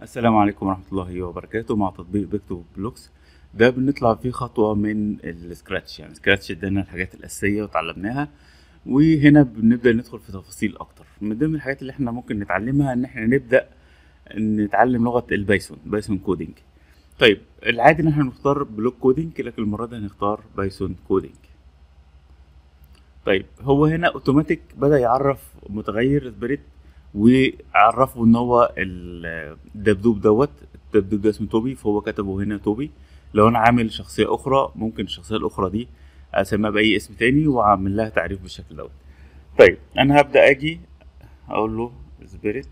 السلام عليكم ورحمة الله وبركاته مع تطبيق بيكتو بلوكس ده بنطلع فيه خطوة من السكراتش يعني سكراتش ادانا الحاجات الأساسية وتعلمناها وهنا بنبدأ ندخل في تفاصيل أكتر من ضمن الحاجات اللي احنا ممكن نتعلمها إن احنا نبدأ نتعلم لغة البايثون بايثون كودينج طيب العادي إن احنا نختار بلوك كودينج لكن المرة دي هنختار بايثون كودينج طيب هو هنا اوتوماتيك بدأ يعرف متغير سبريت وعرفوا ان هو الدبدوب دوت الدبدوب ده اسمه توبي فهو كتبه هنا توبي لو انا عامل شخصيه اخرى ممكن الشخصيه الاخرى دي اسميها باي اسم تاني واعمل لها تعريف بالشكل دوت طيب انا هبدا اجي اقول له سبيريت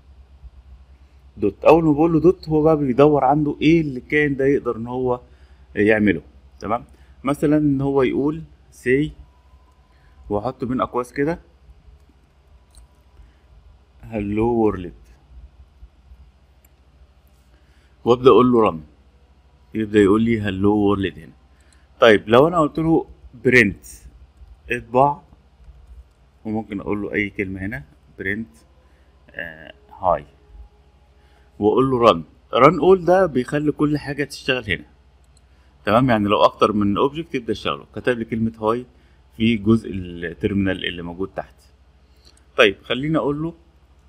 دوت اول ما بقول له دوت هو بقى بيدور عنده ايه اللي كان ده يقدر ان هو يعمله تمام مثلا ان هو يقول سي واحط بين اقواس كده هلو وورلد وابدا اقول له رن يبدا يقول لي هلو وورلد هنا طيب لو انا قلت له برنت اطبع وممكن اقول له اي كلمه هنا برنت آه هاي واقول له رن رن اول ده بيخلي كل حاجه تشتغل هنا تمام يعني لو اكتر من اوبجكت يبدا يشتغلوا كتب لي كلمه هاي في جزء التيرمينال اللي موجود تحت طيب خليني اقول له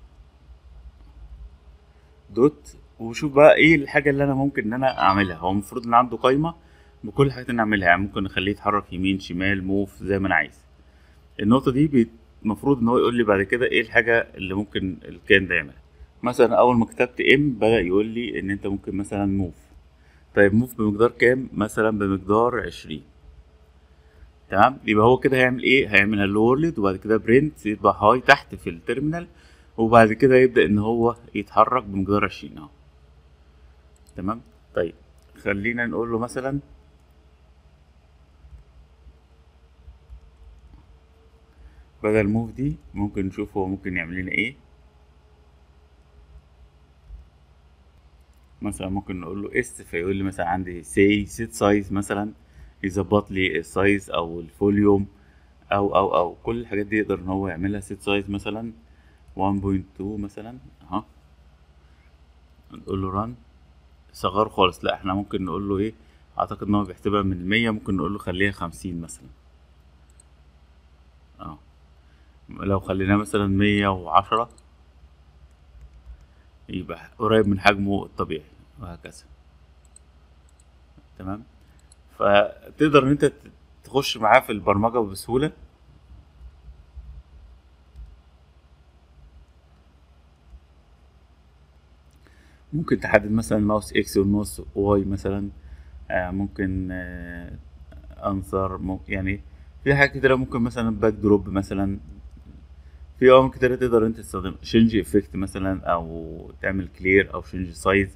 دوت وشوف بقى ايه الحاجه اللي انا ممكن ان انا اعملها هو المفروض ان عنده قايمه بكل الحاجات اللي اعملها يعني ممكن اخليه يتحرك يمين شمال موف زي ما انا عايز النقطه دي المفروض ان هو يقول لي بعد كده ايه الحاجه اللي ممكن الكائن ده يعملها مثلا اول ما كتبت ام بدا يقول لي ان انت ممكن مثلا موف طيب موف بمقدار كام مثلا بمقدار عشرين تمام يبقى هو كده هيعمل ايه هيعمل هلو وورلد وبعد كده برنت يطبع هاي تحت في التيرمينال وبعد كده يبدا ان هو يتحرك بمقدار عشرين اهو تمام طيب خلينا نقول له مثلا بدل موف دي ممكن نشوف هو ممكن يعمل لنا ايه مثلا ممكن نقول له است فيقول لي مثلا عندي سي سيت سايز مثلا يظبط لي السايز او الفوليوم او او او كل الحاجات دي يقدر ان هو يعملها سيت سايز مثلا 1.2 مثلا اهو نقول له ران صغر خالص لا احنا ممكن نقول له ايه اعتقد ان هو بيحسبها من المية ممكن نقول له خليها خمسين مثلا اه لو خليناه مثلا مية وعشرة يبقى قريب من حجمه الطبيعي وهكذا تمام فتقدر ان انت تخش معاه في البرمجة بسهولة ممكن تحدد مثلا ماوس اكس والماوس واي مثلا آه ممكن آه انظر ممكن يعني في حاجات كتيرة ممكن مثلا باك دروب مثلا في اوامر كتيرة تقدر انت تستخدم شينج افكت مثلا او تعمل كلير او شينج سايز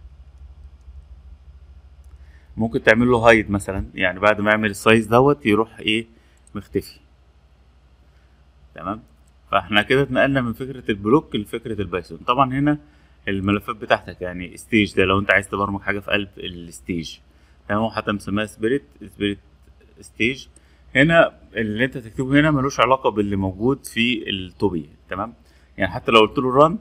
ممكن تعمل له هايد مثلا يعني بعد ما يعمل السايز دوت يروح ايه مختفي تمام فاحنا كده اتنقلنا من فكرة البلوك لفكرة البايثون طبعا هنا الملفات بتاعتك يعني ستيج ده لو انت عايز تبرمج حاجه في قلب الستيج تمام هو حتى مسميها سبيريت سبيريت ستيج هنا اللي انت تكتبه هنا ملوش علاقه باللي موجود في التوبي تمام يعني حتى لو قلت له ران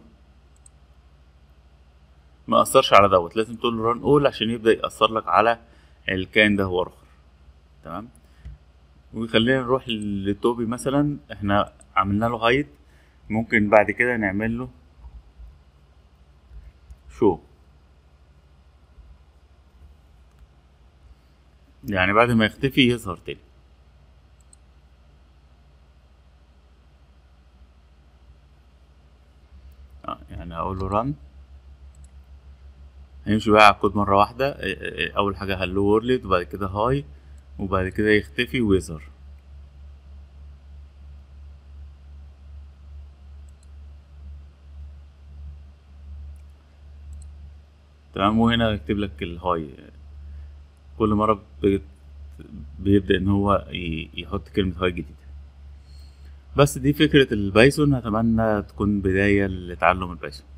ما اثرش على دوت لازم تقول له ران اول عشان يبدا ياثر لك على الكائن ده هو اخر تمام وخلينا نروح للتوبي مثلا احنا عملنا له هايد ممكن بعد كده نعمل له شو يعني بعد ما يختفي يظهر تاني آه يعني هقول له ران هيمشي بقى على الكود مرة واحدة أول حاجة هلو وورلد وبعد كده هاي وبعد كده يختفي ويظهر تمام وهنا يكتب لك الهاي كل مرة بيبدأ إن هو يحط كلمة هاي جديدة بس دي فكرة البايثون أتمنى تكون بداية لتعلم البايثون